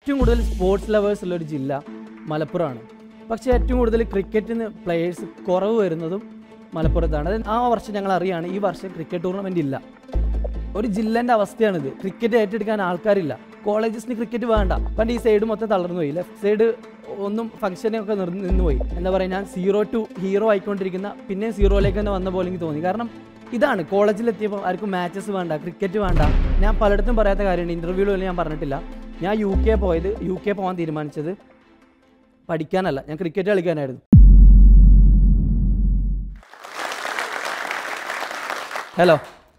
ഏറ്റവും കൂടുതൽ sports lovers ഉള്ള ഒരു ജില്ല മലപ്പുറമാണ് പക്ഷേ ഏറ്റവും കൂടുതൽ ക്രിക്കറ്റിന് പ്ലെയേഴ്സ് കുറവ് വരുന്നതും മലപ്പുറത്താണ് അത് ആ വർഷം ഞങ്ങൾ അറിയാണ് ഈ വർഷം ക്രിക്കറ്റ് ടൂർണമെൻ്റ് ഇല്ല ഒരു ജില്ലേൻ്റെ അവസ്ഥയാണിത് ക്രിക്കറ്റ് ഏറ്റെടുക്കാൻ ആൾക്കാരില്ല കോളേജസിന് ക്രിക്കറ്റ് വേണ്ട പണ്ട് ഈ സൈഡ് മൊത്തം തളർന്നു പോയി ലെഫ്റ്റ് സൈഡ് ഒന്നും ഫംഗ്ഷനൊക്കെ നിർന്ന് നിന്ന് പോയി എന്താ പറയുക ഞാൻ സീറോ ടു ഹീറോ ആയിക്കൊണ്ടിരിക്കുന്ന പിന്നെ സീറോയിലേക്ക് തന്നെ വന്ന പോലെ എനിക്ക് തോന്നി കാരണം ഇതാണ് കോളേജിലെത്തിയപ്പോൾ ആർക്കും മാച്ചസ് വേണ്ട ക്രിക്കറ്റ് വേണ്ട ഞാൻ പലയിടത്തും പറയാത്ത കാര്യമാണ് ഇൻ്റർവ്യൂവിൽ ഞാൻ പറഞ്ഞിട്ടില്ല ഞാൻ യു കെ പോയത് യു കെ പോകാൻ തീരുമാനിച്ചത് പഠിക്കാനല്ല ഞാൻ ക്രിക്കറ്റ് കളിക്കാനായിരുന്നു ഹലോ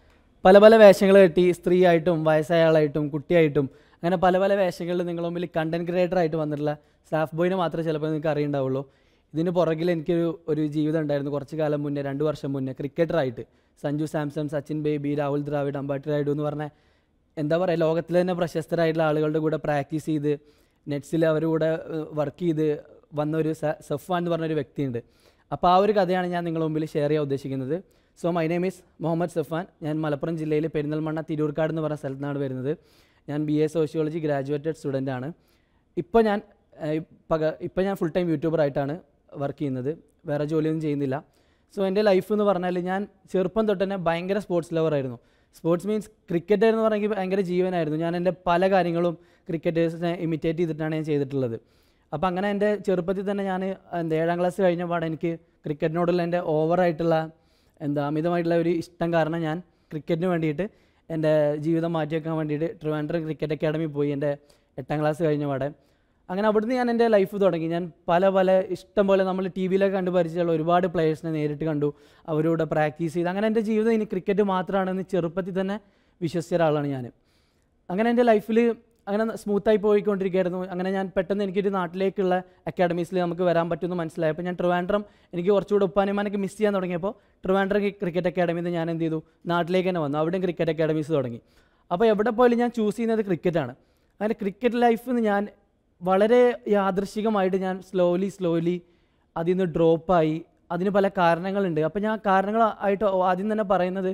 പല പല വേഷങ്ങൾ കെട്ടി സ്ത്രീ ആയിട്ടും വയസ്സായ ആളായിട്ടും കുട്ടിയായിട്ടും അങ്ങനെ പല പല വേഷങ്ങളിൽ നിങ്ങളുടെ മുമ്പിൽ കണ്ടന്റ് ക്രിയേറ്റർ ആയിട്ട് വന്നിട്ടുള്ള സ്റ്റാഫ് ബോയിനെ മാത്രമേ ചിലപ്പോൾ നിങ്ങൾക്ക് അറിയുണ്ടാവുള്ളൂ ഇതിന് പുറകിൽ എനിക്കൊരു ഒരു ജീവിതം ഉണ്ടായിരുന്നു കുറച്ച് കാലം മുന്നേ രണ്ട് വർഷം മുന്നേ ക്രിക്കറ്ററായിട്ട് സഞ്ജു സാംസൺ സച്ചിൻ ബേബി രാഹുൽ ദ്രാവിഡ് അമ്പാട്ടി രായിഡു എന്ന് പറഞ്ഞ എന്താ പറയുക ലോകത്തിൽ തന്നെ പ്രശസ്തരായിട്ടുള്ള ആളുകളുടെ കൂടെ പ്രാക്ടീസ് ചെയ്ത് നെറ്റ്സിൽ അവരുടെ കൂടെ വർക്ക് ചെയ്ത് വന്ന ഒരു സ- സഫ്വാൻ എന്ന് പറഞ്ഞൊരു വ്യക്തിയുണ്ട് അപ്പോൾ ആ ഒരു കഥയാണ് ഞാൻ നിങ്ങളുടെ മുമ്പിൽ ഷെയർ ചെയ്യാൻ ഉദ്ദേശിക്കുന്നത് so my name is Muhammad Safan ഞാൻ മലപ്പുറം ജില്ലയിൽ പെരിന്തൽമണ്ണ തിരൂർക്കാട് എന്ന് പറഞ്ഞ സ്ഥലത്താണ് വരുന്നത് ഞാൻ B A sociology graduated student ആണ് ഇപ്പോൾ ഞാൻ ഏഹ്, പക ഇപ്പോൾ ഞാൻ ഫുൾ ടൈം യൂട്യൂബറായിട്ടാണ് വർക്ക് ചെയ്യുന്നത് വേറെ ജോലിയൊന്നും ചെയ്യുന്നില്ല സോ എൻ്റെ ലൈഫ് എന്ന് പറഞ്ഞാൽ ഞാൻ ചെറുപ്പം തൊട്ട് തന്നെ ഭയങ്കര സ്പോർട്സ് ലവറായിരുന്നു സ്പോർട്സ് മീൻസ് ക്രിക്കറ്റ് എന്ന് പറഞ്ഞെങ്കിൽ ഭയങ്കര ജീവനായിരുന്നു ഞാൻ എൻ്റെ പല കാര്യങ്ങളും ക്രിക്കറ്റേഴ്സിനെ ഇമിറ്റേറ്റ് ചെയ്തിട്ടാണ് ഞാൻ ചെയ്തിട്ടുള്ളത് അപ്പോൾ അങ്ങനെ എൻ്റെ ചെറുപ്പത്തിൽ തന്നെ ഞാൻ എന്താ ഏഴാം ക്ലാസ് കഴിഞ്ഞ പാടെ എനിക്ക് ക്രിക്കറ്റിനോടുള്ള എൻ്റെ ഓവറായിട്ടുള്ള എന്താ അമിതമായിട്ടുള്ള ഒരു ഇഷ്ടം കാരണം ഞാൻ ക്രിക്കറ്റിന് വേണ്ടിയിട്ട് എൻ്റെ ജീവിതം മാറ്റി വെക്കാൻ വേണ്ടിയിട്ട് ട്രിവാൻഡ്രം ക്രിക്കറ്റ് അക്കാഡമി പോയി എൻ്റെ എട്ടാം ക്ലാസ് കഴിഞ്ഞ പാടെ അങ്ങനെ അവിടുന്ന് ഞാൻ എൻ്റെ ലൈഫ് തുടങ്ങി ഞാൻ പല പല ഇഷ്ടം പോലെ നമ്മൾ ടി വിയിലൊക്കെ കണ്ട് പരിചയമുള്ള ഒരുപാട് പ്ലേയേഴ്സിനെ നേരിട്ട് കണ്ടു അവരോട് പ്രാക്ടീസ് ചെയ്ത് അങ്ങനെ എൻ്റെ ജീവിതം ഇനി ക്രിക്കറ്റ് മാത്രമാണെന്ന് ചെറുപ്പത്തിൽ തന്നെ വിശ്വസിച്ച ഒരാളാണ് ഞാൻ അങ്ങനെ എൻ്റെ ലൈഫിൽ അങ്ങനെ സ്മൂത്തായി പോയിക്കൊണ്ടിരിക്കുകയായിരുന്നു അങ്ങനെ ഞാൻ പെട്ടെന്ന് എനിക്കൊരു നാട്ടിലേക്കുള്ള അക്കാഡമീസിൽ നമുക്ക് വരാൻ പറ്റുമെന്ന് മനസ്സിലായപ്പോൾ ഞാൻ ട്രിവാൻഡ്രം എനിക്ക് കുറച്ചുകൂടെ ഉപ്പാനിമാനൊക്കെ മിസ് ചെയ്യാൻ തുടങ്ങിയപ്പോൾ ട്രിവാൻഡ്രം ക്രിക്കറ്റ് അക്കാഡമിയിൽ നിന്ന് ഞാൻ എന്ത് ചെയ്തു നാട്ടിലേക്ക് തന്നെ വന്നു അവിടെയും ക്രിക്കറ്റ് അക്കാഡമീസ് തുടങ്ങി അപ്പോൾ എവിടെ പോയാലും ഞാൻ ചൂസ് ചെയ്യുന്നത് ക്രിക്കറ്റാണ് അങ്ങനെ ക്രിക്കറ്റ് ലൈഫിൽ നിന്ന് ഞാൻ വളരെ യാദൃശികമായിട്ട് ഞാൻ സ്ലോലി സ്ലോലി അതിൽ നിന്ന് ഡ്രോപ്പായി അതിന് പല കാരണങ്ങളുണ്ട് അപ്പോൾ ഞാൻ കാരണങ്ങളായിട്ട് ആദ്യം തന്നെ പറയുന്നത്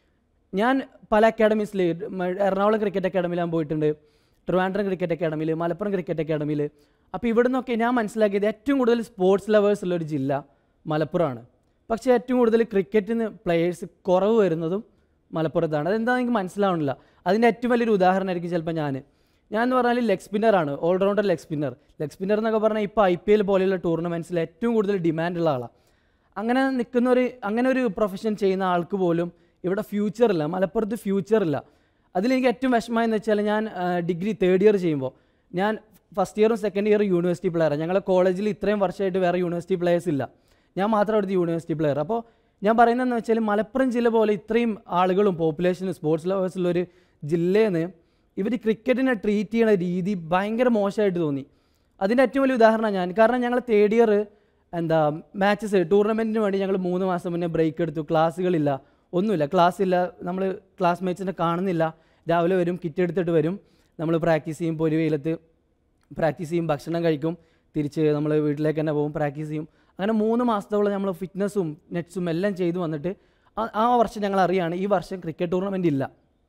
ഞാൻ പല അക്കാഡമീസിൽ എറണാകുളം ക്രിക്കറ്റ് അക്കാഡമിയിൽ ഞാൻ പോയിട്ടുണ്ട് ട്രിവാൻഡ്രം ക്രിക്കറ്റ് അക്കാഡമിയിൽ മലപ്പുറം ക്രിക്കറ്റ് അക്കാഡമിയിൽ അപ്പോൾ ഇവിടെ നിന്നൊക്കെ ഞാൻ മനസ്സിലാക്കിയത് ഏറ്റവും കൂടുതൽ സ്പോർട്സ് ലവേഴ്സ് ഉള്ള ഒരു ജില്ല മലപ്പുറമാണ് പക്ഷേ ഏറ്റവും കൂടുതൽ ക്രിക്കറ്റിന് പ്ലെയേഴ്സ് കുറവ് വരുന്നതും മലപ്പുറത്താണ് അതെന്താണെന്ന് എനിക്ക് മനസ്സിലാവണില്ല അതിൻ്റെ ഏറ്റവും വലിയൊരു ഉദാഹരണമായിരിക്കും ചിലപ്പോൾ ഞാൻ ഞാൻ എന്ന് പറഞ്ഞാൽ ലെഗ് സ്പിന്നറാണ് allrounder leg spinner leg spinner എന്നൊക്കെ പറഞ്ഞാൽ ഇപ്പോൾ ഐ പി എൽ പോലെയുള്ള ടൂർണമെൻറ്റ്സിൽ ഏറ്റവും കൂടുതൽ ഡിമാൻഡുള്ള ആളാണ് അങ്ങനെ നിൽക്കുന്ന ഒരു അങ്ങനെ ഒരു പ്രൊഫഷൻ ചെയ്യുന്ന ആൾക്ക് പോലും ഇവിടെ ഫ്യൂച്ചർ ഇല്ല മലപ്പുറത്ത് ഫ്യൂച്ചർ ഇല്ല അതിലെനിക്ക് ഏറ്റവും വിഷമമായെന്ന് വെച്ചാൽ ഞാൻ ഡിഗ്രി തേർഡ് ഇയർ ചെയ്യുമ്പോൾ ഞാൻ ഫസ്റ്റ് ഇയറും സെക്കൻഡ് ഇയറും യൂണിവേഴ്സിറ്റി പ്ലെയറാണ് ഞങ്ങളെ കോളേജിൽ ഇത്രയും വർഷമായിട്ട് വേറെ യൂണിവേഴ്സിറ്റി പ്ലെയേഴ്സ് ഇല്ല ഞാൻ മാത്രം അവിടുത്തെ യൂണിവേഴ്സിറ്റി പ്ലെയർ അപ്പോൾ ഞാൻ പറയുന്നതെന്ന് വെച്ചാൽ മലപ്പുറം ജില്ല പോലെ ഇത്രയും ആളുകളും പോപ്പുലേഷനും സ്പോർട്സ് ലവേഴ്സുള്ളൊരു ജില്ലയിൽ നിന്ന് ഇവർ ക്രിക്കറ്റിനെ ട്രീറ്റ് ചെയ്യുന്ന രീതി ഭയങ്കര മോശമായിട്ട് തോന്നി അതിൻ്റെ ഏറ്റവും വലിയ ഉദാഹരണം ഞാൻ കാരണം ഞങ്ങൾ തേർഡ് ഇയർ എന്താ മാച്ചസ് ടൂർണമെൻറ്റിന് വേണ്ടി ഞങ്ങൾ മൂന്ന് മാസം മുന്നേ ബ്രേക്ക് എടുത്തു ക്ലാസ്സുകളില്ല ഒന്നുമില്ല ക്ലാസ് ഇല്ല നമ്മൾ ക്ലാസ് മേറ്റ്സിനെ കാണുന്നില്ല രാവിലെ വരും കിറ്റ് എടുത്തിട്ട് വരും നമ്മൾ പ്രാക്ടീസ് ചെയ്യും പൊരി വെയിലത്ത് പ്രാക്ടീസ് ചെയ്യും ഭക്ഷണം കഴിക്കും തിരിച്ച് നമ്മൾ വീട്ടിലേക്ക് തന്നെ പോകും പ്രാക്ടീസ് ചെയ്യും അങ്ങനെ മൂന്ന് മാസത്തോളം നമ്മൾ ഫിറ്റ്നസ്സും നെറ്റ്സും എല്ലാം ചെയ്തു വന്നിട്ട് ആ- ആ വർഷം ഞങ്ങൾ അറിയാണ് ഈ വർഷം ക്രിക്കറ്റ് ടൂർണമെൻ്റ് ഇല്ല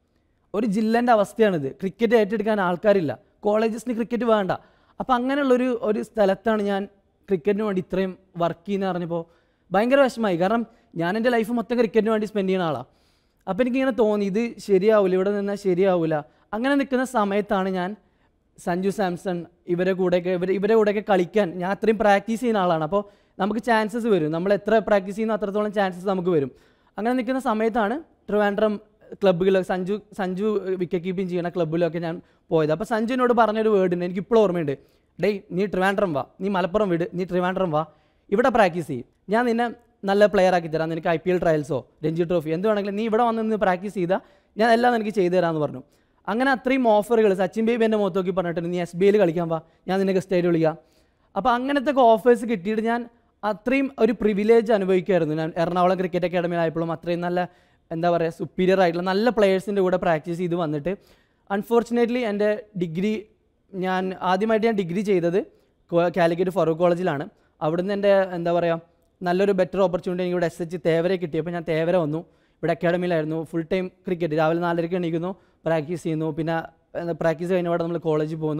ഒരു ജില്ലേൻ്റെ അവസ്ഥയാണിത് ക്രിക്കറ്റ് ഏറ്റെടുക്കാൻ ആൾക്കാരില്ല കോളേജസിന് ക്രിക്കറ്റ് വേണ്ട അപ്പോൾ അങ്ങനെയുള്ളൊരു ഒരു സ്ഥലത്താണ് ഞാൻ ക്രിക്കറ്റിന് വേണ്ടി ഇത്രയും വർക്ക് ചെയ്യുന്ന പറഞ്ഞപ്പോൾ ഭയങ്കര വിഷമമായി കാരണം ഞാൻ എൻ്റെ ലൈഫ് മൊത്തം ക്രിക്കറ്റിന് വേണ്ടി സ്പെൻഡ് ചെയ്യുന്ന ആളാണ് അപ്പോൾ എനിക്കിങ്ങനെ തോന്നി ഇത് ശരിയാവില്ല ഇവിടെ നിന്നാൽ ശരിയാവില്ല അങ്ങനെ നിൽക്കുന്ന സമയത്താണ് ഞാൻ സഞ്ജു സാംസൺ ഇവരെ കൂടെയൊക്കെ ഇവർ ഇവരെ കൂടെയൊക്കെ കളിക്കാൻ ഞാൻ അത്രയും പ്രാക്ടീസ് ചെയ്യുന്ന ആളാണ് അപ്പോൾ നമുക്ക് ചാൻസസ് വരും നമ്മൾ എത്ര പ്രാക്ടീസ് ചെയ്യുന്ന അത്രത്തോളം ചാൻസസ് നമുക്ക് വരും അങ്ങനെ നിൽക്കുന്ന സമയത്താണ് ട്രിവാൻഡ്രം ക്ലബ്ബുകൾ സഞ്ജു സഞ്ജു വിക്കറ്റ് കീപ്പിംഗ് ചെയ്യുന്ന ക്ലബ്ബിലൊക്കെ ഞാൻ പോയത് അപ്പോൾ സഞ്ജുവിനോട് പറഞ്ഞൊരു വേർഡ് ഉണ്ട് എനിക്ക് ഇപ്പോൾ ഓർമ്മയുണ്ട് ഡേയ് നീ ട്രിവാൻഡ്രം വാ നീ മലപ്പുറം വിട് നീ ട്രിവാൻഡ്രം വാ ഇവിടെ പ്രാക്ടീസ് ചെയ്യും ഞാൻ നിന്നെ നല്ല പ്ലെയർ ആക്കി തരാം നിനക്ക് ഐ പി എൽ ട്രയൽസോ രഞ്ജി ട്രോഫി എന്ത് വേണമെങ്കിലും നീ ഇവിടെ വന്ന് നിന്ന് പ്രാക്ടീസ് ചെയ്താൽ ഞാൻ എല്ലാം നിനക്ക് ചെയ്തു തരാമെന്ന് പറഞ്ഞു അങ്ങനെ അത്രയും ഓഫറുകൾ സച്ചിൻ ബേബി എൻ്റെ മുഖത്ത് നോക്കി പറഞ്ഞിട്ട് നീ എസ് ബി ഐയിൽ കളിക്കാൻ വാ ഞാൻ നിന്നെ ഗസ്റ്റായിട്ട് വിളിക്കാം അപ്പോൾ അങ്ങനത്തെ ഓഫേഴ്സ് കിട്ടിയിട്ട് ഞാൻ അത്രയും ഒരു പ്രിവിലേജ് അനുഭവിക്കുമായിരുന്നു ഞാൻ എറണാകുളം ക്രിക്കറ്റ് അക്കാഡമിയിലായപ്പോഴും അത്രയും നല്ല എന്താ പറയുക സുപ്പീരിയർ ആയിട്ടുള്ള നല്ല പ്ലെയേഴ്സിൻ്റെ കൂടെ പ്രാക്ടീസ് ചെയ്ത് വന്നിട്ട് അൺഫോർച്ചുനേറ്റ്ലി എൻ്റെ ഡിഗ്രി ഞാൻ ആദ്യമായിട്ട് ഞാൻ ഡിഗ്രി ചെയ്തത് കോ- കാലിക്കറ്റ് ഫറൂഖ് കോളേജിലാണ് അവിടുന്ന് എൻ്റെ എന്താ പറയുക നല്ലൊരു ബെറ്റർ ഓപ്പർച്യൂണിറ്റി എനിക്ക് ഇവിടെ എസ് എച്ച് തേവരെ കിട്ടിയപ്പോൾ ഞാൻ തേവര വന്നു ഇവിടെ അക്കാഡമിയിലായിരുന്നു ഫുൾ ടൈം ക്രിക്കറ്റ് രാവിലെ നാലരയ്ക്ക് എണീക്കുന്നു പ്രാക്ടീസ് ചെയ്യുന്നു പിന്നെ പ്രാക്ടീസ് കഴിഞ്ഞ പാടെ നമ്മൾ കോളേജിൽ പോകുന്നു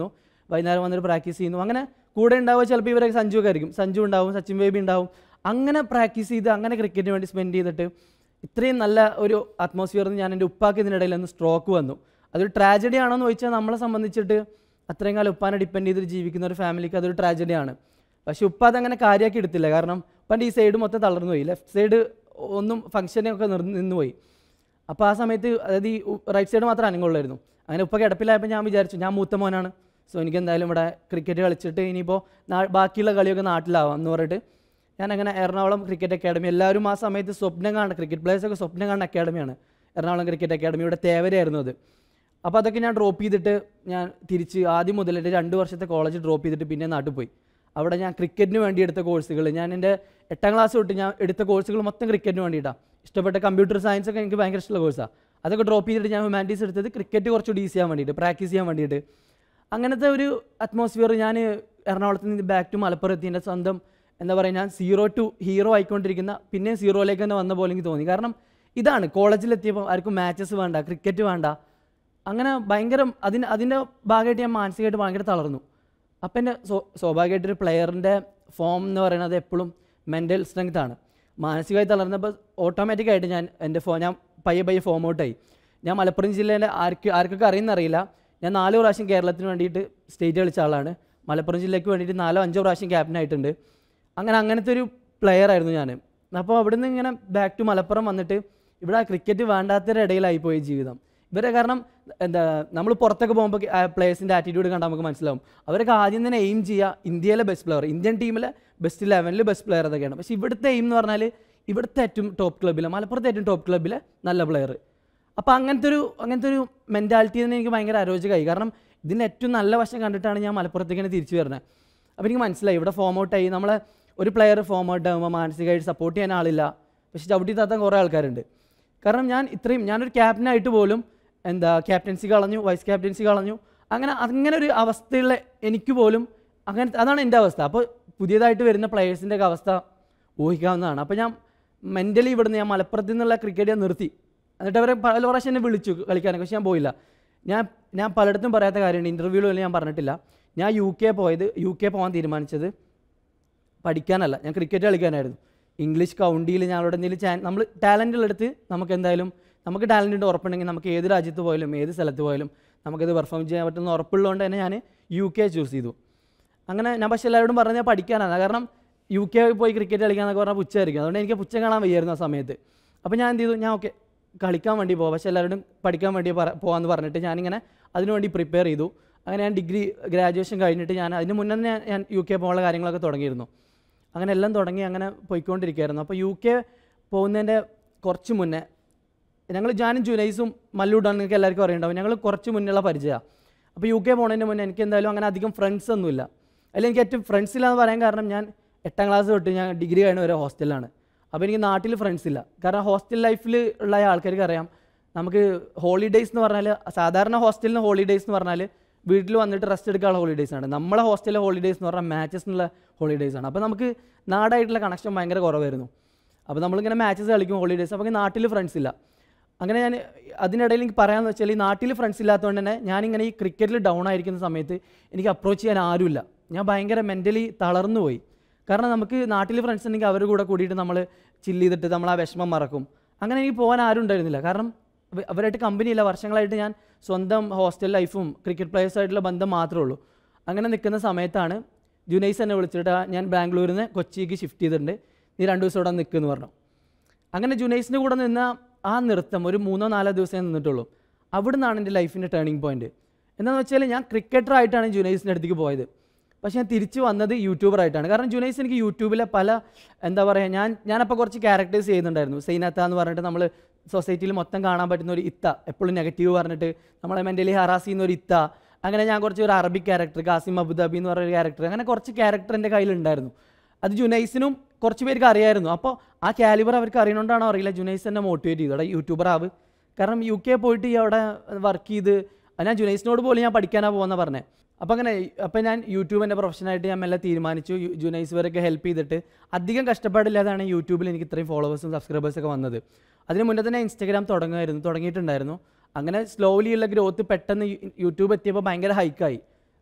വൈകുന്നേരം വന്നിട്ട് പ്രാക്ടീസ് ചെയ്യുന്നു അങ്ങനെ കൂടെ ഉണ്ടാവുക ചിലപ്പോൾ ഇവരൊക്കെ സഞ്ജു ഒക്കെ ആയിരിക്കും സഞ്ജു ഉണ്ടാവും സച്ചിൻ ബേബി ഉണ്ടാവും അങ്ങനെ പ്രാക്ടീസ് ചെയ്ത് അങ്ങനെ ക്രിക്കറ്റിന് വേണ്ടി സ്പെൻഡ് ചെയ്തിട്ട് ഇത്രയും നല്ല ഒരു അറ്റ്മോസ്ഫിയറിൽ ഞാൻ എൻ്റെ ഉപ്പാക്ക് ഇതിനിടയിൽ ഒന്ന് സ്ട്രോക്ക് വന്നു അതൊരു ട്രാജഡി ആണോ എന്ന് ചോദിച്ചാൽ നമ്മളെ സംബന്ധിച്ചിട്ട് അത്രയും കാലം ഉപ്പാനെ ഡിപ്പെൻഡ് ചെയ്തിട്ട് ജീവിക്കുന്ന ഒരു ഫാമിലിക്ക് അതൊരു ട്രാജഡിയാണ് പക്ഷെ ഉപ്പ അതങ്ങനെ കാര്യമാക്കി എടുത്തില്ല കാരണം ഉപ്പാൻ്റെ ഈ സൈഡ് മൊത്തം തളർന്നു പോയി ലെഫ്റ്റ് സൈഡ് ഒന്നും ഫംഗ്ഷനൊക്കെ നിർ നിന്നുപോയി അപ്പോൾ ആ സമയത്ത് അതായത് ഈ റൈറ്റ് സൈഡ് മാത്രം അനങ്ങുള്ളായിരുന്നു അങ്ങനെ ഉപ്പ കിടപ്പിലായപ്പോൾ ഞാൻ വിചാരിച്ചു ഞാൻ മൂത്ത മോനാണ് സോ എനിക്ക് എന്തായാലും ഇവിടെ ക്രിക്കറ്റ് കളിച്ചിട്ട് ഇനിയിപ്പോൾ നാ- ബാക്കിയുള്ള കളിയൊക്കെ നാട്ടിലാവാം എന്ന് പറഞ്ഞിട്ട് ഞാൻ അങ്ങനെ എറണാകുളം ക്രിക്കറ്റ് അക്കാഡമി എല്ലാവരും ആ സമയത്ത് സ്വപ്നം കാണുന്ന ക്രിക്കറ്റ് പ്ലേയേഴ്സൊക്കെ സ്വപ്നം കാണുന്ന അക്കാഡമിയാണ് എറണാകുളം ക്രിക്കറ്റ് അക്കാഡമി ഇവിടെ തേവരയായിരുന്നു അത് അപ്പോൾ അതൊക്കെ ഞാൻ ഡ്രോപ്പ് ചെയ്തിട്ട് ഞാൻ തിരിച്ച് ആദ്യം മുതൽ എൻ്റെ രണ്ട് വർഷത്തെ കോളേജ് ഡ്രോപ്പ് ചെയ്തിട്ട് പിന്നെ നാട്ടിൽ പോയി അവിടെ ഞാൻ ക്രിക്കറ്റിന് വേണ്ടി എടുത്ത കോഴ്സുകൾ ഞാൻ എൻ്റെ എട്ടാം ക്ലാസ് തൊട്ട് ഞാൻ എടുത്ത കോഴ്സുകൾ മൊത്തം ക്രിക്കറ്റിന് വേണ്ടിയിട്ടാണ് ഇഷ്ടപ്പെട്ട കമ്പ്യൂട്ടർ സയൻസ് ഒക്കെ എനിക്ക് ഭയങ്കര ഇഷ്ടമുള്ള കോഴ്സാണ് അതൊക്കെ ഡ്രോപ്പ് ചെയ്തിട്ട് ഞാൻ ഹ്യൂമാനിറ്റീസ് എടുത്തത് ക്രിക്കറ്റ് കുറച്ചുകൂടി ഈസി ചെയ്യാൻ വേണ്ടിയിട്ട് പ്രാക്ടീസ് ചെയ്യാൻ വേണ്ടിയിട്ട് അങ്ങനത്തെ ഒരു അറ്റ്മോസ്ഫിയർ ഞാൻ എറണാകുളത്ത് നിന്ന് ബാക്ക് ടു മലപ്പുറം എത്തി എൻ്റെ സ്വന്തം എന്താ പറയുക ഞാൻ സീറോ ടു ഹീറോ ആയിക്കൊണ്ടിരിക്കുന്ന പിന്നെ സീറോയിലേക്ക് തന്നെ വന്ന പോലെ എനിക്ക് തോന്നി കാരണം ഇതാണ് കോളേജിലെത്തിയപ്പോൾ ആർക്കും മാച്ചസ് വേണ്ട ക്രിക്കറ്റ് വേണ്ട അങ്ങനെ ഭയങ്കര അതിന് അതിൻ്റെ ഭാഗമായിട്ട് ഞാൻ മാനസികമായിട്ട് ഭയങ്കര തളർന്നു അപ്പം എൻ്റെ സ്വ സ്വാഭാവികമായിട്ട് ഒരു പ്ലെയറിൻ്റെ ഫോം എന്ന് പറയുന്നത് എപ്പോഴും മെൻ്റൽ സ്ട്രെങ്ത് ആണ് മാനസികമായി തളർന്നപ്പോൾ ഓട്ടോമാറ്റിക്കായിട്ട് ഞാൻ എൻ്റെ ഫോ ഞാൻ പയ്യെ പയ്യെ ഫോം ഔട്ടായി ഞാൻ മലപ്പുറം ജില്ലയിലെ ആർക്ക് ആർക്കൊക്കെ അറിയുന്നറിയില്ല ഞാൻ നാല് പ്രാവശ്യം കേരളത്തിന് വേണ്ടിയിട്ട് സ്റ്റേറ്റ് കളിച്ച ആളാണ് മലപ്പുറം ജില്ലയ്ക്ക് വേണ്ടിയിട്ട് നാലോ അഞ്ചോ പ്രാവശ്യം ക്യാപ്റ്റനായിട്ടുണ്ട് അങ്ങനെ അങ്ങനത്തെ ഒരു പ്ലെയർ ആയിരുന്നു ഞാൻ അപ്പോൾ അവിടുന്ന് ഇങ്ങനെ ബാക്ക് ടു മലപ്പുറം വന്നിട്ട് ഇവിടെ ക്രിക്കറ്റ് വേണ്ടാത്തവരുടെ ഇടയിലായി പോയി ജീവിതം ഇവരെ കാരണം എന്താ നമ്മൾ പുറത്തൊക്കെ പോകുമ്പോൾ പ്ലേയേഴ്സിൻ്റെ ആറ്റിറ്റ്യൂഡ് കണ്ടാൽ നമുക്ക് മനസ്സിലാവും അവരൊക്കെ ആദ്യം തന്നെ എയിം ചെയ്യുക ഇന്ത്യയിലെ ബെസ്റ്റ് പ്ലെയർ ഇന്ത്യൻ ടീമിലെ ബെസ്റ്റ് ലെവനിൽ ബെസ്റ്റ് പ്ലെയർ അതൊക്കെയാണ് പക്ഷേ ഇവിടുത്തെ എയിം എന്ന് പറഞ്ഞാൽ ഇവിടുത്തെ ഏറ്റവും ടോപ്പ് ക്ലബ്ബിലെ മലപ്പുറത്തെ ഏറ്റവും ടോപ്പ് ക്ലബ്ബിലെ നല്ല പ്ലെയർ അപ്പോൾ അങ്ങനത്തെ ഒരു അങ്ങനത്തെ ഒരു മെൻറ്റാലിറ്റി തന്നെ എനിക്ക് ഭയങ്കര അരോചകമായി കാരണം ഇതിൻ്റെ ഏറ്റവും നല്ല വശം കണ്ടിട്ടാണ് ഞാൻ മലപ്പുറത്തേക്കാണ് തിരിച്ചു വരുന്നത് അപ്പോൾ എനിക്ക് മനസ്സിലായി ഇവിടെ ഫോം ഔട്ടായി നമ്മളെ ഒരു പ്ലെയർ ഫോം ഔട്ട് ആകുമ്പോൾ മാനസികമായിട്ട് സപ്പോർട്ട് ചെയ്യാൻ ആളില്ല പക്ഷെ ചവിട്ടി താത്താൻ കുറേ ആൾക്കാരുണ്ട് കാരണം ഞാൻ ഇത്രയും ഞാനൊരു ക്യാപ്റ്റനായിട്ട് പോലും എന്താ ക്യാപ്റ്റൻസി കളഞ്ഞു വൈസ് ക്യാപ്റ്റൻസി കളഞ്ഞു അങ്ങനെ അങ്ങനെ ഒരു അവസ്ഥയുള്ള എനിക്ക് പോലും അങ്ങനെ അതാണ് എൻ്റെ അവസ്ഥ അപ്പോൾ പുതിയതായിട്ട് വരുന്ന പ്ലെയേഴ്സിൻ്റെ ഒക്കെ അവസ്ഥ ഊഹിക്കാവുന്നതാണ് അപ്പോൾ ഞാൻ മെൻ്റലി ഇവിടുന്ന് ഞാൻ മലപ്പുറത്ത് നിന്നുള്ള ക്രിക്കറ്റ് ഞാൻ നിർത്തി എന്നിട്ട് അവരെ പല പ്രാവശ്യം എന്നെ വിളിച്ചു കളിക്കാനൊക്കെ പക്ഷെ ഞാൻ പോയില്ല ഞാൻ ഞാൻ പലയിടത്തും പറയാത്ത കാര്യമുണ്ട് ഇൻ്റർവ്യൂവിലും ഞാൻ പറഞ്ഞിട്ടില്ല ഞാൻ യു കെ പോയത് യു കെ പോകാൻ തീരുമാനിച്ചത് പഠിക്കാനല്ല ഞാൻ ക്രിക്കറ്റ് കളിക്കാനായിരുന്നു ഇംഗ്ലീഷ് കൗണ്ടിയിൽ ഞങ്ങളുടെ എന്തെങ്കിലും ചാൻ നമ്മൾ ടാലൻറ്റുള്ളടുത്ത് നമുക്ക് എന്തായാലും നമുക്ക് ടാലൻറ്റ് ഉറപ്പുണ്ടെങ്കിൽ നമുക്ക് ഏത് രാജ്യത്ത് പോയാലും ഏത് സ്ഥലത്ത് പോയാലും നമുക്കത് പെർഫോം ചെയ്യാൻ പറ്റുന്ന ഉറപ്പുള്ളതുകൊണ്ട് തന്നെ ഞാൻ യു കെ ചൂസ് ചെയ്തു അങ്ങനെ ഞാൻ പക്ഷേ എല്ലാവരോടും പറഞ്ഞാൽ പഠിക്കാനാണ് കാരണം യു കെ പോയി ക്രിക്കറ്റ് കളിക്കാന്നൊക്കെ പറഞ്ഞാൽ പുച്ഛമായിരിക്കും അതുകൊണ്ട് എനിക്ക് പുച്ഛം കാണാൻ വയ്യായിരുന്നു ആ സമയത്ത് അപ്പോൾ ഞാൻ എന്ത് ചെയ്തു ഞാൻ ഓക്കെ കളിക്കാൻ വേണ്ടി പോകാം പക്ഷേ എല്ലാവരോടും പഠിക്കാൻ വേണ്ടി പറ പോകാമെന്ന് പറഞ്ഞിട്ട് ഞാനിങ്ങനെ അതിനുവേണ്ടി പ്രിപ്പയർ ചെയ്തു അങ്ങനെ ഞാൻ ഡിഗ്രി ഗ്രാജുവേഷൻ കഴിഞ്ഞിട്ട് ഞാൻ അതിന് മുന്നേ തന്നെ ഞാൻ- ഞാൻ യു കെ പോകാനുള്ള കാര്യങ്ങളൊക്കെ തുടങ്ങിയിരുന്നു അങ്ങനെ എല്ലാം തുടങ്ങി അങ്ങനെ പോയിക്കൊണ്ടിരിക്കുകയായിരുന്നു അപ്പോൾ യു കെ പോകുന്നതിൻ്റെ കുറച്ച് മുന്നേ ഞങ്ങൾ ജാനും ജുനൈസും മല്ലൂടാണ് നിങ്ങൾക്ക് എല്ലാവർക്കും അറിയണ്ടാവും ഞങ്ങൾ കുറച്ച് മുന്നുള്ള പരിചയമാണ് അപ്പോൾ യു കെ പോകുന്നതിന് മുന്നേ എനിക്ക് എന്തായാലും അങ്ങനെ അധികം ഫ്രണ്ട്സ് ഒന്നുമില്ല അതിൽ എനിക്ക് ഏറ്റവും ഫ്രണ്ട്സ് ഇല്ല എന്ന് പറയാൻ കാരണം ഞാൻ എട്ടാം ക്ലാസ് തൊട്ട് ഞാൻ ഡിഗ്രി കഴിഞ്ഞ വരെ ഹോസ്റ്റലിലാണ് അപ്പോൾ എനിക്ക് നാട്ടിൽ ഫ്രണ്ട്സ് ഇല്ല കാരണം ഹോസ്റ്റൽ ലൈഫിൽ ഉള്ള ആൾക്കാർക്ക് അറിയാം നമുക്ക് ഹോളിഡേയ്സ് എന്ന് പറഞ്ഞാൽ സാധാരണ ഹോസ്റ്റലിന് ഹോളിഡേയ്സ് എന്ന് പറഞ്ഞാൽ വീട്ടിൽ വന്നിട്ട് റെസ്റ്റ് എടുക്കാനുള്ള ഹോളിഡേയ്സ് ആണ് നമ്മളെ ഹോസ്റ്റലിലെ ഹോളിഡേയ്സ് എന്ന് പറഞ്ഞാൽ മാച്ചസിനുള്ള ഹോളിഡേയ്സ് ആണ് അപ്പോൾ നമുക്ക് നാടായിട്ടുള്ള കണക്ഷൻ ഭയങ്കര കുറവായിരുന്നു അപ്പോൾ നമ്മളിങ്ങനെ മാച്ചസ് കളിക്കും ഹോളിഡേയ്സ് അപ്പോൾ നാട്ടിൽ ഫ്രണ്ട്സ് ഇല്ല അങ്ങനെ ഞാൻ അതിനിടയിൽ എനിക്ക് പറയാമെന്ന് വെച്ചാൽ ഈ നാട്ടിൽ ഫ്രണ്ട്സ് ഇല്ലാത്തതുകൊണ്ട് തന്നെ ഞാനിങ്ങനെ ഈ ക്രിക്കറ്റിൽ ഡൗൺ ആയിരിക്കുന്ന സമയത്ത് എനിക്ക് അപ്രോച്ച് ചെയ്യാൻ ആരുമില്ല ഞാൻ ഭയങ്കര മെൻ്റലി തളർന്നു പോയി കാരണം നമുക്ക് നാട്ടിൽ ഫ്രണ്ട്സ് ഉണ്ടെങ്കിൽ അവരുടെ കൂടെ കൂടിയിട്ട് നമ്മൾ ചില്ല് ചെയ്തിട്ട് നമ്മൾ ആ വിഷമം മറക്കും അങ്ങനെ എനിക്ക് പോകാൻ ആരും ഉണ്ടായിരുന്നില്ല കാരണം അവ- അവരായിട്ട് കമ്പനിയില്ല വർഷങ്ങളായിട്ട് ഞാൻ സ്വന്തം ഹോസ്റ്റൽ ലൈഫും ക്രിക്കറ്റ് പ്ലേയേഴ്സായിട്ടുള്ള ബന്ധം മാത്രമേ ഉള്ളൂ അങ്ങനെ നിൽക്കുന്ന സമയത്താണ് ജുനൈസ് എന്നെ വിളിച്ചിട്ട് "ആ, ഞാൻ ബാംഗ്ലൂരിൽ നിന്ന് കൊച്ചിക്ക് ഷിഫ്റ്റ് ചെയ്തിട്ടുണ്ട് നീ രണ്ട് ദിവസം ഇവിടെ നിൽക്കുമെന്ന് പറഞ്ഞു അങ്ങനെ ജുനൈസിൻ്റെ കൂടെ നിന്ന ആ നൃത്തം ഒരു മൂന്നോ നാലോ ദിവസമേ നിന്നിട്ടുള്ളൂ അവിടെ നിന്നാണ് എൻ്റെ ലൈഫിൻ്റെ ടേണിംഗ് പോയിന്റ് എന്താണെന്ന് വെച്ചാൽ ഞാൻ ക്രിക്കറ്ററായിട്ടാണ് ജുനൈസിൻ്റെ അടുത്തേക്ക് പോയത് പക്ഷേ ഞാൻ തിരിച്ചു വന്നത് യൂട്യൂബറായിട്ടാണ് കാരണം ജുനൈസ് എനിക്ക് യൂട്യൂബിലെ പല എന്താ പറയുക ഞാൻ ഞാനപ്പോൾ കുറച്ച് ക്യാരക്ടേഴ്സ് ചെയ്യുന്നുണ്ടായിരുന്നു സൈനത്ത എന്ന് പറഞ്ഞിട്ട് നമ്മൾ സൊസൈറ്റിയിൽ മൊത്തം കാണാൻ പറ്റുന്ന ഒരു ഇത്ത എപ്പോഴും നെഗറ്റീവ് പറഞ്ഞിട്ട് നമ്മളെ മെൻ്റലി ഹറാസ് ചെയ്യുന്ന ഒരു ഇത്ത അങ്ങനെ ഞാൻ കുറച്ച് ഒരു അറബിക് ക്യാരക്ടർ കാസിം അബുദാബി എന്ന് പറയുന്ന ഒരു ക്യാരക്ടർ അങ്ങനെ കുറച്ച് ക്യാരക്ടർ എൻ്റെ കയ്യിലുണ്ടായിരുന്നു അത് ജുനൈസിനും കുറച്ച് പേർക്ക് അറിയായിരുന്നു അപ്പോൾ ആ കാലിബർ അവർക്ക് അറിയണോണ്ടാണോ അറിയില്ല ജുനൈസ് എന്നെ മോട്ടിവേറ്റ് ചെയ്തു അവിടെ യൂട്യൂബർ ആവ് കാരണം യു കെ പോയിട്ട് ഈ അവിടെ വർക്ക് ചെയ്ത് അത് ഞാൻ ജുനൈസിനോട് പോലും ഞാൻ പഠിക്കാനാണ് പോകുന്ന പറഞ്ഞത് അപ്പോൾ അങ്ങനെ അപ്പോൾ ഞാൻ യൂട്യൂബിൻ്റെ പ്രൊഫഷനായിട്ട് ഞാൻ മെല്ലെ തീരുമാനിച്ചു യു- ജുനൈസ് വരെയൊക്കെ ഹെൽപ്പ് ചെയ്തിട്ട് അധികം കഷ്ടപ്പാടില്ലാതാണ് യൂട്യൂബിൽ എനിക്ക് ഇത്രയും ഫോളോവേഴ്സും സബ്സ്ക്രൈബേഴ്സൊക്കെ വന്നത് അതിന് മുന്നേ തന്നെ ഇൻസ്റ്റാഗ്രാം തുടങ്ങുമായിരുന്നു തുടങ്ങിയിട്ടുണ്ടായിരുന്നു അങ്ങനെ സ്ലോലി ഉള്ള ഗ്രോത്ത് പെട്ടെന്ന് യു- യൂട്യൂബ് എത്തിയപ്പോൾ ഭയങ്കര ഹൈക്കായി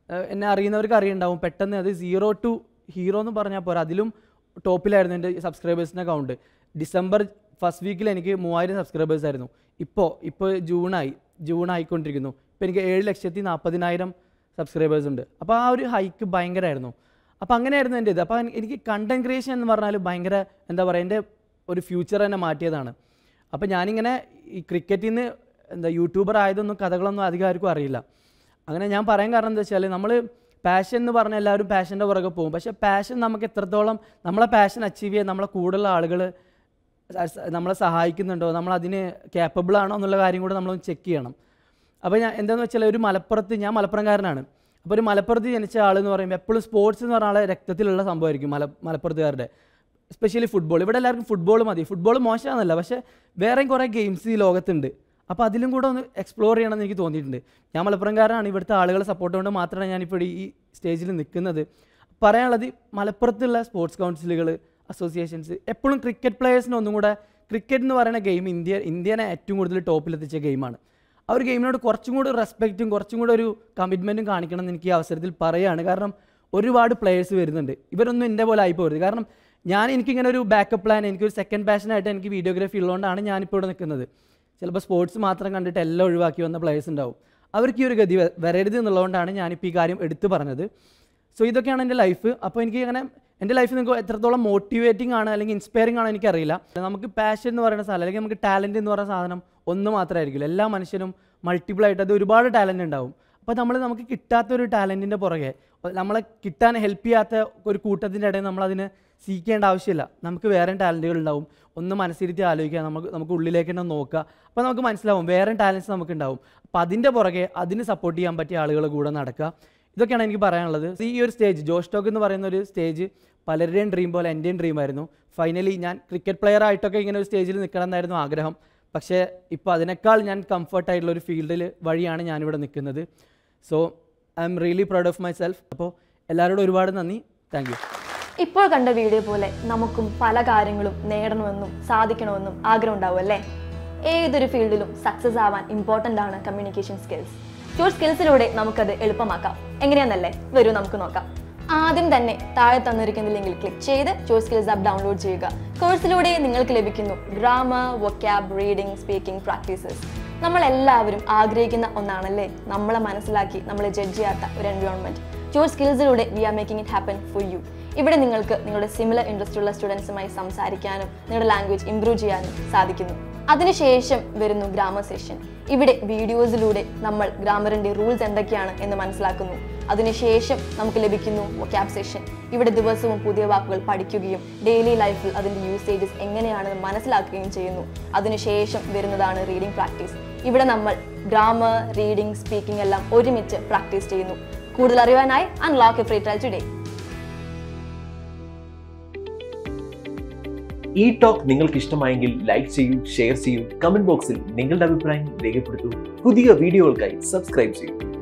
ഏഹ് എന്നെ അറിയുന്നവർക്ക് അറിയുണ്ടാവും പെട്ടെന്ന് അത് സീറോ ടു ഹീറോ എന്ന് പറഞ്ഞാൽ പോരാ അതിലും ടോപ്പിലായിരുന്നു എൻ്റെ സബ്സ്ക്രൈബേഴ്സിൻ്റെ അക്കൗണ്ട് ഡിസംബർ ഫസ്റ്റ് വീക്കിൽ എനിക്ക് മൂവായിരം സബ്സ്ക്രൈബേഴ്സ് ആയിരുന്നു ഇപ്പോൾ ഇപ്പോൾ ജൂണായി ജൂൺ ആയിക്കൊണ്ടിരിക്കുന്നു ഇപ്പോൾ എനിക്ക് ഏഴ് ലക്ഷത്തി നാൽപ്പതിനായിരം സബ്സ്ക്രൈബേഴ്സ് ഉണ്ട് അപ്പോൾ ആ ഒരു ഹൈക്ക് ഭയങ്കരമായിരുന്നു അപ്പോൾ അങ്ങനെയായിരുന്നു എൻ്റെ ഇത് അപ്പോൾ എനിക്ക് കണ്ടൻറ് ക്രിയേഷൻ എന്ന് പറഞ്ഞാൽ ഭയങ്കര എന്താ പറയുക എൻ്റെ ഒരു ഫ്യൂച്ചർ തന്നെ മാറ്റിയതാണ് അപ്പോൾ ഞാനിങ്ങനെ ഈ ക്രിക്കറ്റിൽ നിന്ന് എന്താ യൂട്യൂബർ ആയതൊന്നും കഥകളൊന്നും അധികം ആർക്കും അറിയില്ല അങ്ങനെ ഞാൻ പറയാൻ കാരണം എന്താ വെച്ചാൽ നമ്മൾ പാഷൻ എന്ന് പറഞ്ഞാൽ എല്ലാവരും പാഷൻ്റെ പുറകെ പോകും പക്ഷേ പാഷൻ നമുക്ക് എത്രത്തോളം നമ്മളെ പാഷൻ അച്ചീവ് ചെയ്യാൻ നമ്മളെ കൂടുതലുള്ള ആളുകൾ നമ്മളെ സഹായിക്കുന്നുണ്ടോ നമ്മൾ അതിന് കേപ്പബിൾ ആണോ എന്നുള്ള കാര്യം കൂടെ നമ്മളൊന്ന് ചെക്ക് ചെയ്യണം അപ്പോൾ ഞാൻ എന്താണെന്ന് വെച്ചാൽ ഒരു മലപ്പുറത്ത് ഞാൻ മലപ്പുറംകാരനാണ് അപ്പോൾ ഒരു മലപ്പുറത്ത് ജനിച്ച ആളെന്ന് പറയുമ്പോൾ എപ്പോഴും സ്പോർട്സ് എന്ന് പറഞ്ഞ ആളെ രക്തത്തിലുള്ള സംഭവമായിരിക്കും മല മലപ്പുറത്തുകാരുടെ എസ്പെഷ്യലി ഫുട്ബോൾ ഇവിടെ എല്ലാവർക്കും ഫുട്ബോൾ മതി ഫുട്ബോൾ മോശമാണെന്നല്ല പക്ഷേ വേറെയും കുറേ ഗെയിംസ് ഈ ലോകത്തുണ്ട് അപ്പോൾ അതിലും കൂടെ ഒന്ന് എക്സ്പ്ലോർ ചെയ്യണമെന്ന് എനിക്ക് തോന്നിയിട്ടുണ്ട് ഞാൻ മലപ്പുറംകാരനാണ് ഇവിടുത്തെ ആളുകളെ സപ്പോർട്ട് കൊണ്ട് മാത്രമാണ് ഞാനിപ്പോൾ ഈ സ്റ്റേജിൽ നിൽക്കുന്നത് പറയാനുള്ളത് മലപ്പുറത്തുള്ള സ്പോർട്സ് കൗൺസിലുകൾ അസോസിയേഷൻസ് എപ്പോഴും ക്രിക്കറ്റ് പ്ലേയേഴ്സിന് ഒന്നും കൂടെ ക്രിക്കറ്റ് എന്ന് പറയുന്ന ഗെയിം ഇന്ത്യ ഇന്ത്യനെ ഏറ്റവും കൂടുതൽ ടോപ്പിലെത്തിച്ച ഗെയിമാണ് ആ ഒരു ഗെയിമിനോട് കുറച്ചും കൂടി റെസ്പെക്റ്റും കുറച്ചും കൂടെ ഒരു കമ്മിറ്റ്മെൻറ്റും കാണിക്കണം എന്ന് എനിക്ക് ഈ അവസരത്തിൽ പറയുകയാണ് കാരണം ഒരുപാട് പ്ലേയേഴ്സ് വരുന്നുണ്ട് ഇവരൊന്നും എൻ്റെ പോലെ ആയിപ്പോരുത് കാരണം ഞാൻ എനിക്കിങ്ങനെ ഒരു ബാക്കപ്പ് പ്ലാൻ എനിക്കൊരു സെക്കൻഡ് പാഷനായിട്ട് എനിക്ക് വീഡിയോഗ്രാഫി ഉള്ളതുകൊണ്ടാണ് ഞാനിപ്പോൾ ഇവിടെ നിൽക്കുന്നത് ചിലപ്പോൾ സ്പോർട്സ് മാത്രം കണ്ടിട്ട് എല്ലാം ഒഴിവാക്കി വന്ന പ്ലേയേഴ്സ് ഉണ്ടാവും അവർക്ക് ഈ ഒരു ഗതി വ- വരരുത് എന്നുള്ളതുകൊണ്ടാണ് ഞാനിപ്പോൾ ഈ കാര്യം എടുത്തു പറഞ്ഞത് സോ ഇതൊക്കെയാണ് എൻ്റെ ലൈഫ് അപ്പോൾ എനിക്ക് അങ്ങനെ എൻ്റെ ലൈഫ് നിങ്ങൾക്ക് എത്രത്തോളം മോട്ടിവേറ്റിംഗ് ആണ് അല്ലെങ്കിൽ ഇൻസ്പയറിംഗ് ആണോ എനിക്കറിയില്ല നമുക്ക് പാഷൻ എന്ന് പറയുന്ന സാധനം അല്ലെങ്കിൽ നമുക്ക് ടാലൻറ്റ് എന്ന് പറയുന്ന സാധനം ഒന്ന് മാത്രമായിരിക്കില്ല എല്ലാ മനുഷ്യനും മൾട്ടിപ്പിൾ ആയിട്ട് അത് ഒരുപാട് ടാലൻ്റ് ഉണ്ടാവും അപ്പോൾ നമ്മൾ നമുക്ക് കിട്ടാത്തൊരു ടാലൻറ്റിൻ്റെ പുറകെ നമ്മളെ കിട്ടാൻ ഹെൽപ്പ് ചെയ്യാത്ത ഒരു കൂട്ടത്തിൻ്റെ ഇടയിൽ നമ്മളതിന് സീക്കേണ്ട ആവശ്യമില്ല നമുക്ക് വേറെ ടാലൻറ്റുകൾ ഉണ്ടാവും ഒന്ന് മനസ്സിരുത്തി ആലോചിക്കുക നമുക്ക് നമുക്ക് ഉള്ളിലേക്ക് തന്നെ നോക്കുക അപ്പോൾ നമുക്ക് മനസ്സിലാവും വേറെ ടാലൻസ് നമുക്ക് ഉണ്ടാവും അപ്പോൾ അതിൻ്റെ പുറകെ അതിന് സപ്പോർട്ട് ചെയ്യാൻ പറ്റിയ ആളുകളുടെ കൂടെ നടക്കുക ഇതൊക്കെയാണ് എനിക്ക് പറയാനുള്ളത് ഈ ഒരു സ്റ്റേജ് ജോഷ് ടോക്ക് എന്ന് പറയുന്ന ഒരു സ്റ്റേജ് പലരുടെയും ഡ്രീം പോലെ എൻ്റെയും ഡ്രീം ആയിരുന്നു ഫൈനലി ഞാൻ ക്രിക്കറ്റ് പ്ലെയർ ആയിട്ടൊക്കെ ഇങ്ങനെ ഒരു സ്റ്റേജിൽ നിൽക്കണം എന്നായിരുന്നു ആഗ്രഹം പക്ഷേ ഇപ്പോൾ അതിനേക്കാൾ ഞാൻ കംഫർട്ട് ആയിട്ടുള്ള ഒരു ഫീൽഡിൽ വഴിയാണ് ഞാനിവിടെ നിൽക്കുന്നത് so I'm really proud of myself അപ്പോൾ എല്ലാവരോടും ഒരുപാട് നന്ദി താങ്ക് യു ഇപ്പോൾ കണ്ട വീഡിയോ പോലെ നമുക്കും പല കാര്യങ്ങളും നേടണമെന്നും സാധിക്കണമെന്നും ആഗ്രഹം ഉണ്ടാവും അല്ലേ ഏതൊരു ഫീൽഡിലും സക്സസ് ആവാൻ ഇമ്പോർട്ടൻ്റ് ആണ് കമ്മ്യൂണിക്കേഷൻ സ്കിൽസ് ഷോർ സ്കിൽസിലൂടെ നമുക്കത് എളുപ്പമാക്കാം എങ്ങനെയാണെന്നല്ലേ വരൂ നമുക്ക് നോക്കാം ആദ്യം തന്നെ താഴെ തന്നിരിക്കുന്ന ലിങ്കിൽ ക്ലിക്ക് ചെയ്ത് ഷോർ സ്കിൽസ് ആപ്പ് ഡൗൺലോഡ് ചെയ്യുക കോഴ്സിലൂടെ നിങ്ങൾക്ക് ലഭിക്കുന്നു grammar vocab reading speaking practices നമ്മൾ എല്ലാവരും ആഗ്രഹിക്കുന്ന ഒന്നാണല്ലേ നമ്മളെ മനസ്സിലാക്കി നമ്മളെ ജഡ്ജ് ചെയ്യാത്ത ഒരു എൻവയോൺമെന്റ് ഷോർ സ്കിൽസിലൂടെ we are making it happen for you ഇവിടെ നിങ്ങൾക്ക് നിങ്ങളുടെ സിമിലർ ഇൻട്രസ്റ്റ് ഉള്ള സ്റ്റുഡൻസുമായി സംസാരിക്കാനും നിങ്ങളുടെ ലാംഗ്വേജ് ഇംപ്രൂവ് ചെയ്യാനും സാധിക്കുന്നു അതിനുശേഷം വരുന്നു ഗ്രാമർ സെഷൻ ഇവിടെ വീഡിയോസിലൂടെ നമ്മൾ ഗ്രാമറിന്റെ റൂൾസ് എന്തൊക്കെയാണ് എന്ന് മനസ്സിലാക്കുന്നു അതിനുശേഷം നമുക്ക് ലഭിക്കുന്നു വൊക്കാബ് സെഷൻ ഇവിടെ ദിവസവും പുതിയ വാക്കുകൾ പഠിക്കുകയും ഡെയിലി ലൈഫിൽ അതിന്റെ യൂസേജസ് എങ്ങനെയാണെന്ന് മനസ്സിലാക്കുകയും ചെയ്യുന്നു അതിനുശേഷം വരുന്നതാണ് റീഡിംഗ് പ്രാക്ടീസ് ഇവിടെ നമ്മൾ ഗ്രാമർ റീഡിംഗ് സ്പീക്കിംഗ് എല്ലാം ഒരുമിച്ച് പ്രാക്ടീസ് ചെയ്യുന്നു കൂടുതൽ അറിയാനായി unlock a free trial today ഈ ടോക്ക് നിങ്ങൾക്ക് ഇഷ്ടമായെങ്കിൽ ലൈക്ക് ചെയ്യൂ ഷെയർ ചെയ്യൂ കമന്റ് ബോക്സിൽ നിങ്ങളുടെ അഭിപ്രായം രേഖപ്പെടുത്തൂ പുതിയ വീഡിയോകൾക്കായി സബ്സ്ക്രൈബ് ചെയ്യൂ